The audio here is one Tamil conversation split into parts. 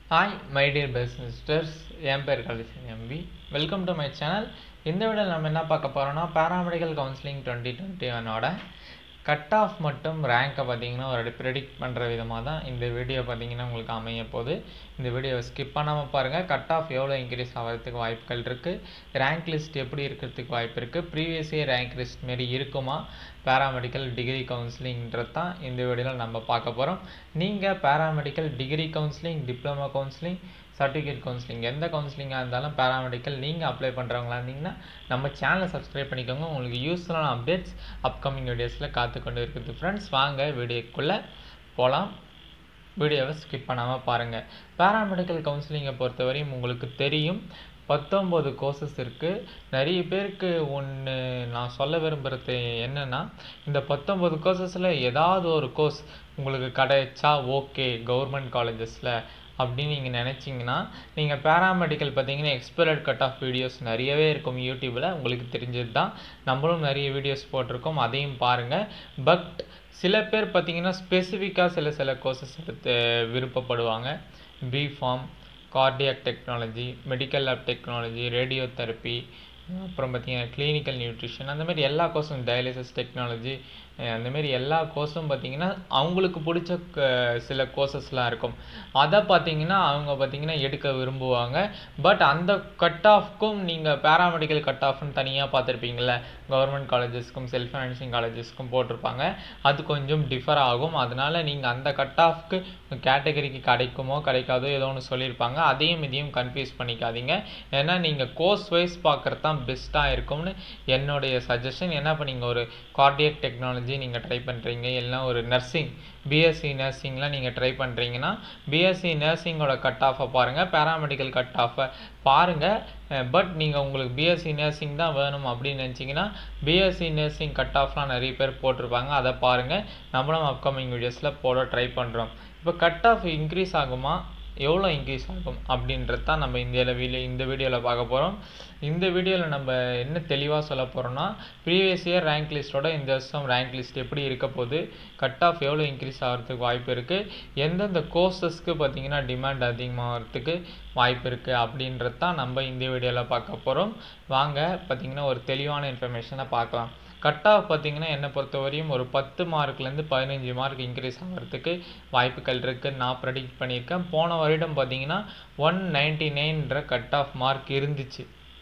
ஹாய் மை டியர் பிஸ்னஸ்டர்ஸ் என் பேர் கலிசன் எம்பி வெல்கம் டு மை சேனல் இந்த வீடியோவில் நம்ம என்ன பார்க்க போகிறோம்னா பேராமெடிக்கல் கவுன்சிலிங் டுவெண்ட்டி டுவெண்ட்டி ஒனோட கட் ஆஃப் மட்டும் ரேங்கை பார்த்தீங்கன்னா ஒரு ப்ரெடிக்ட் பண்ணுற விதமாக தான் இந்த வீடியோ பார்த்தீங்கன்னா உங்களுக்கு அமைய போகுது இந்த வீடியோவை ஸ்கிப் பண்ணாமல் பாருங்கள் கட் ஆஃப் எவ்வளோ இன்க்ரீஸ் ஆகிறதுக்கு வாய்ப்புகள் இருக்குது ரேங்க் லிஸ்ட் எப்படி இருக்கிறதுக்கு வாய்ப்பு இருக்குது ப்ரீவியஸ் இயர் ரேங்க் லிஸ்ட் மாரி இருக்குமா பேராமெடிக்கல் டிகிரி கவுன்சிலிங்கிறது தான் இந்த வீடியோவில் நம்ம பார்க்க போகிறோம் நீங்கள் paramedical degree counselling diploma counselling certificate counselling எந்த கவுன்சிலிங்காக இருந்தாலும் பேராமெடிக்கல் நீங்கள் அப்ளை பண்ணுறவங்களா இருந்தீங்கன்னா நம்ம சேனலை சப்ஸ்கிரைப் பண்ணிக்கோங்க உங்களுக்கு யூஸ்ஃபுல்லான அப்டேட்ஸ் அப்கமிங் வீடியோஸில் காத்து கொண்டு இருக்குது ஃப்ரெண்ட்ஸ் வாங்க வீடியோக்குள்ளே போகலாம் வீடியோவை ஸ்கிப் பண்ணாமல் பாருங்கள் பேராமெடிக்கல் கவுன்சிலிங்கை பொறுத்தவரையும் உங்களுக்கு தெரியும் பத்தொம்போது கோர்சஸ் இருக்குது நிறைய பேருக்கு ஒன்று நான் சொல்ல விரும்புகிறது என்னென்னா இந்த பத்தொம்போது கோர்சஸில் ஏதாவது ஒரு கோர்ஸ் உங்களுக்கு கிடைச்சா ஓகே கவர்மெண்ட் காலேஜஸில் அப்படின்னு நீங்கள் நினச்சிங்கன்னா நீங்கள் பேராமெடிக்கல் பார்த்தீங்கன்னா எக்ஸ்பெரட் கட் ஆஃப் வீடியோஸ் நிறையவே இருக்கும் யூடியூப்பில் உங்களுக்கு தெரிஞ்சது தான் நம்மளும் நிறைய வீடியோஸ் போட்டிருக்கோம் அதையும் பாருங்கள் பட் சில பேர் பார்த்தீங்கன்னா ஸ்பெசிஃபிக்காக சில சில கோர்சஸ் எடுத்து விருப்பப்படுவாங்க B pharm cardiac technology medical lab technology radiotherapy அப்புறம் பார்த்தீங்கன்னா கிளினிக்கல் நியூட்ரிஷன் அந்த மாதிரி எல்லா கோர்ஸும் டயாலிசிஸ் டெக்னாலஜி அந்தமாரி எல்லா கோர்ஸும் பார்த்தீங்கன்னா அவங்களுக்கு பிடிச்ச சில கோர்சஸ்லாம் இருக்கும் அதை பார்த்தீங்கன்னா அவங்க பார்த்தீங்கன்னா எடுக்க விரும்புவாங்க பட் அந்த கட் ஆஃப்க்கும் நீங்கள் பேராமெடிக்கல் கட் ஆஃப்னு தனியாக பார்த்துருப்பீங்கள கவர்மெண்ட் காலேஜஸ்க்கும் செல்ஃப் ஃபைனான்சிங் காலேஜஸ்க்கும் போட்டிருப்பாங்க அது கொஞ்சம் டிஃபர் ஆகும் அதனால் நீங்கள் அந்த கட் ஆஃப்க்கு கேட்டகரிக்கு கிடைக்குமோ கிடைக்காதோ ஏதோ ஒன்று சொல்லியிருப்பாங்க அதையும் இதையும் கன்ஃபியூஸ் பண்ணிக்காதீங்க ஏன்னா நீங்கள் கோர்ஸ் வைஸ் பார்க்குறது தான் பெஸ்ட்டாக இருக்கும்னு என்னுடைய சஜஷன் ஏன்னா இப்போ நீங்கள் ஒரு கார்டியக் டெக்னாலஜி டெக்னாலஜி நீங்கள் ட்ரை பண்ணுறீங்க இல்லைனா ஒரு நர்சிங் பிஎஸ்சி நர்சிங்லாம் நீங்கள் ட்ரை பண்ணுறீங்கன்னா பிஎஸ்சி நர்சிங்கோட கட் ஆஃபை பாருங்கள் பேராமெடிக்கல் கட் ஆஃபை பாருங்கள் பட் நீங்கள் உங்களுக்கு பிஎஸ்சி நர்சிங் தான் வேணும் அப்படின்னு நினச்சிங்கன்னா பிஎஸ்சி நர்சிங் கட் ஆஃப்லாம் நிறைய பேர் போட்டிருப்பாங்க அதை பாருங்கள் நம்மளும் அப்கமிங் வீடியோஸில் போட ட்ரை பண்ணுறோம் இப்போ கட் ஆஃப் இன்க்ரீஸ் ஆகுமா எவ்வளோ இன்க்ரீஸ் ஆகும் அப்படின்றது தான் நம்ம இந்த வீடியோ இந்த வீடியோவில் பார்க்க போகிறோம் இந்த வீடியோவில் நம்ம என்ன தெளிவாக சொல்ல போகிறோம்னா ப்ரீவியஸ் இயர் ரேங்க் லிஸ்ட்டோட இந்த வருஷம் ரேங்க் லிஸ்ட் எப்படி இருக்க போகுது கட் ஆஃப் எவ்வளோ இன்க்ரீஸ் ஆகிறதுக்கு வாய்ப்பு இருக்குது எந்தெந்த கோர்சஸ்க்கு பார்த்தீங்கன்னா டிமாண்ட் அதிகமாகிறதுக்கு வாய்ப்பு இருக்குது அப்படின்றது தான் நம்ம இந்த வீடியோவில் பார்க்க போகிறோம் வாங்க பார்த்திங்கன்னா ஒரு தெளிவான இன்ஃபர்மேஷனை பார்க்கலாம் கட் ஆஃப் பார்த்தீங்கன்னா என்னை பொறுத்தவரையும் ஒரு பத்து மார்க்லேருந்து பதினஞ்சு மார்க் இன்க்ரீஸ் ஆகிறதுக்கு வாய்ப்புகள் இருக்குது நான் ப்ரெடிக்ட் பண்ணியிருக்கேன் போன வருடம் பார்த்தீங்கன்னா ஒன் நைன்டி நைன்ற கட் ஆஃப் மார்க் இருந்துச்சு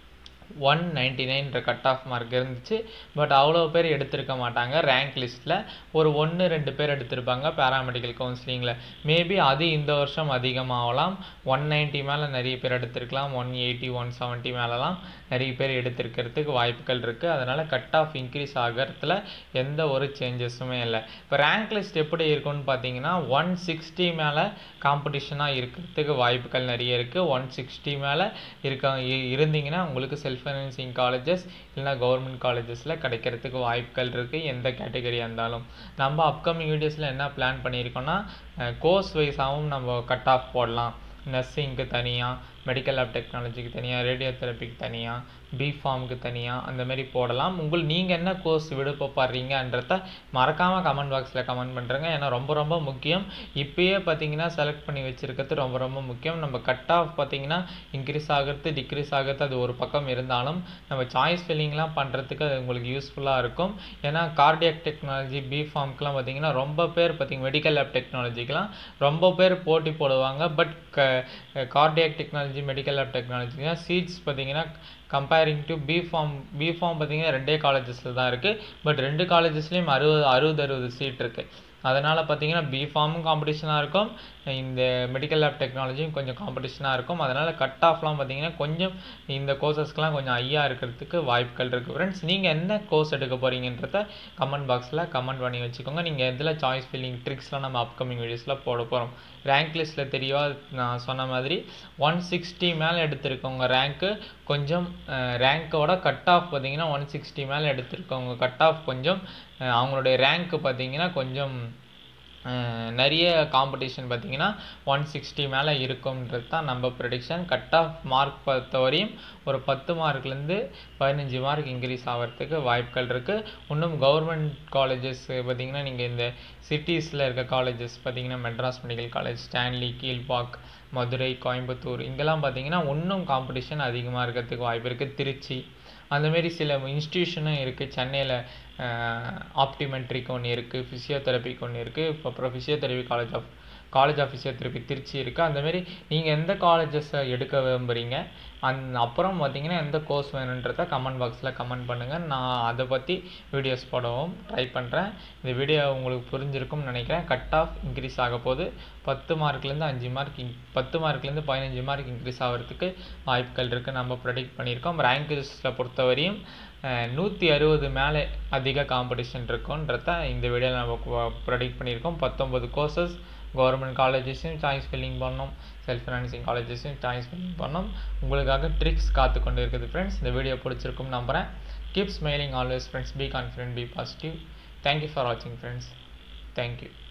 ஒன் நைன்டி நைன்ற கட் ஆஃப் மார்க் இருந்துச்சு பட் அவ்வளோ பேர் எடுத்திருக்க மாட்டாங்க ரேங்க் லிஸ்ட்டில் ஒரு ஒன்று ரெண்டு பேர் எடுத்திருப்பாங்க பேராமெடிக்கல் கவுன்சிலிங்கில் மேபி அது இந்த வருஷம் அதிகமாகலாம் ஒன் நைன்ட்டி மேலே நிறைய பேர் எடுத்திருக்கலாம் ஒன் எயிட்டி ஒன் செவன்ட்டி மேலெலாம் நிறைய பேர் எடுத்திருக்கிறதுக்கு வாய்ப்புகள் இருக்குது அதனால் கட் ஆஃப் இன்க்ரீஸ் ஆகிறதுல எந்த ஒரு சேஞ்சஸுமே இல்லை இப்போ ரேங்க் லிஸ்ட் எப்படி இருக்குன்னு பார்த்தீங்கன்னா ஒன் சிக்ஸ்டி மேலே காம்படிஷனாக இருக்கிறதுக்கு வாய்ப்புகள் நிறைய இருக்குது ஒன் சிக்ஸ்டி மேலே இருக்க இருந்தீங்கன்னா உங்களுக்கு செல்ஃப் ஃபைனான்சிங் காலேஜஸ் இல்லைனா கவர்மெண்ட் காலேஜஸில் கிடைக்கிறதுக்கு வாய்ப்புகள் இருக்குது எந்த கேட்டகரியாக இருந்தாலும் நம்ம அப்கமிங் வீடியோஸில் என்ன பிளான் பண்ணியிருக்கோன்னா கோர்ஸ் வைஸாகவும் நம்ம கட் ஆஃப் போடலாம் நர்சிங்க்கு தனியாக மெடிக்கல் லேப் டெக்னாலஜிக்கு தனியாக ரேடியோ தெரப்பிக்கு தனியாக பி ஃபார்முக்கு தனியாக அந்த மாதிரி போடலாம் உங்கள் நீங்கள் என்ன கோர்ஸ் விருப்பப்படுறீங்கன்றத மறக்காமல் கமெண்ட் பாக்ஸில் கமெண்ட் பண்ணுறேங்க ஏன்னா ரொம்ப ரொம்ப முக்கியம் இப்போயே பார்த்தீங்கன்னா செலக்ட் பண்ணி வச்சுருக்கிறது ரொம்ப ரொம்ப முக்கியம் நம்ம கட் ஆஃப் பார்த்தீங்கன்னா இன்க்ரீஸ் ஆகிறது டிக்ரீஸ் ஆகிறது அது ஒரு பக்கம் இருந்தாலும் நம்ம சாய்ஸ் ஃபில்லிங்லாம் பண்ணுறதுக்கு அது உங்களுக்கு யூஸ்ஃபுல்லாக இருக்கும் ஏன்னா கார்டியாக் டெக்னாலஜி பி ஃபார்முக்குலாம் பார்த்தீங்கன்னா ரொம்ப பேர் பார்த்தீங்க மெடிக்கல் லேப் டெக்னாலஜிக்கெலாம் ரொம்ப பேர் போட்டி போடுவாங்க பட் க கார்டியாக் டெக்னாலஜி மெடிக்கல் லேப் டெக்னாலஜினா சீட்ஸ் பார்த்தீங்கன்னா comparing to B pharm B pharm பார்த்தீங்கன்னா ரெண்டே காலேஜஸில் தான் இருக்குது பட் ரெண்டு காலேஜஸ்லேயும் அறுபது அறுபது அறுபது சீட் இருக்குது அதனால் பார்த்தீங்கன்னா பி ஃபார்மும் காம்படிஷனாக இருக்கும் இந்த மெடிக்கல் லேப் டெக்னாலஜியும் கொஞ்சம் காம்படிஷனாக இருக்கும் அதனால் கட் ஆஃப்லாம் பார்த்தீங்கன்னா கொஞ்சம் இந்த கோர்சஸ்க்கெலாம் கொஞ்சம் ஐயாக இருக்கிறதுக்கு வாய்ப்புகள் இருக்குது ஃப்ரெண்ட்ஸ் நீங்கள் என்ன கோர்ஸ் எடுக்க போகிறீங்கன்றத கமெண்ட் பாக்ஸில் கமெண்ட் பண்ணி வச்சுக்கோங்க நீங்கள் எதில் சாய்ஸ் ஃபில்லிங் ட்ரிக்ஸ்லாம் நம்ம அப்கமிங் வீடியோஸில் போட போகிறோம் ரேங்க் லிஸ்ட்டில் தெரியவா நான் சொன்ன மாதிரி ஒன் சிக்ஸ்டி மேலே எடுத்திருக்கவங்க ரேங்க்கு கொஞ்சம் ரேங்க்கோட கட் ஆஃப் பார்த்தீங்கன்னா ஒன் சிக்ஸ்டி மேலே எடுத்திருக்கவங்க கட் ஆஃப் கொஞ்சம் அவங்களுடைய ரேங்க்கு பார்த்தீங்கன்னா கொஞ்சம் அஹ் நிறைய காம்படிஷன் பார்த்தீங்கன்னா ஒன் சிக்ஸ்டி மேலே இருக்கும்ன்றது தான் நம்ம ப்ரெடிக்ஷன் கட் ஆஃப் மார்க் பொறுத்த வரையும் ஒரு பத்து மார்க்லேருந்து பதினஞ்சு மார்க் இன்க்ரீஸ் ஆகிறதுக்கு வாய்ப்புகள் இருக்குது இன்னும் கவர்மெண்ட் காலேஜஸ் பார்த்தீங்கன்னா நீங்கள் இந்த சிட்டிஸில் இருக்க காலேஜஸ் பார்த்தீங்கன்னா Madras medical college Stanley Kilpauk Madurai Coimbatore இங்கெல்லாம் பார்த்தீங்கன்னா இன்னும் காம்படிஷன் அதிகமாக இருக்கிறதுக்கு வாய்ப்பு இருக்குது திருச்சி அந்தமாரி சில இன்ஸ்டியூஷனும் இருக்குது சென்னையில் ஆப்டிமெட்ரிக்கு ஒன்று இருக்குது ஃபிசியோதெரபிக்கு ஒன்று இருக்குது இப்போ அப்புறம் physiotherapy college of college of physiotherapy Trichy இருக்குது அந்தமாரி நீங்கள் எந்த காலேஜஸை எடுக்க விரும்புகிறீங்க அந் அப்புறம் பார்த்தீங்கன்னா எந்த கோர்ஸ் வேணுன்றத கமெண்ட் பாக்ஸில் கமெண்ட் பண்ணுங்கள் நான் அதை பற்றி வீடியோஸ் போடவும் ட்ரை பண்ணுறேன் இந்த வீடியோ உங்களுக்கு புரிஞ்சிருக்கும்னு நினைக்கிறேன் கட் ஆஃப் இன்க்ரீஸ் ஆக போது பத்து மார்க்லேருந்து அஞ்சு மார்க் பத்து மார்க்லேருந்து பதினஞ்சு மார்க் இன்க்ரீஸ் ஆகிறதுக்கு வாய்ப்புகள் இருக்குது நம்ம ப்ரெடிக்ட் பண்ணியிருக்கோம் ரேங்க் லிஸ்ட்டில் பொறுத்தவரையும் நூற்றி அறுபது மேலே அதிக காம்படிஷன் இருக்குன்றத இந்த வீடியோவில் நம்ம ப்ரெடிக்ட் பண்ணியிருக்கோம் பத்தொம்பது கோர்சஸ் கவர்மெண்ட் காலேஜஸையும் சாய்ஸ் ஃபில்லிங் பண்ணோம் செல்ஃப் ஃபினான்சிங் காலேஜஸையும் சாய்ஸ் ஃபில்லிங் பண்ணோம் உங்களுக்காக ட்ரிக்ஸ் காத்து கொண்டு இருக்குது ஃப்ரெண்ட்ஸ் இந்த வீடியோ பிடிச்சிருக்கும் நம்புகிறேன் keep smiling always friends be confident be positive thank you for வாட்சிங் ஃப்ரெண்ட்ஸ் தேங்க்யூ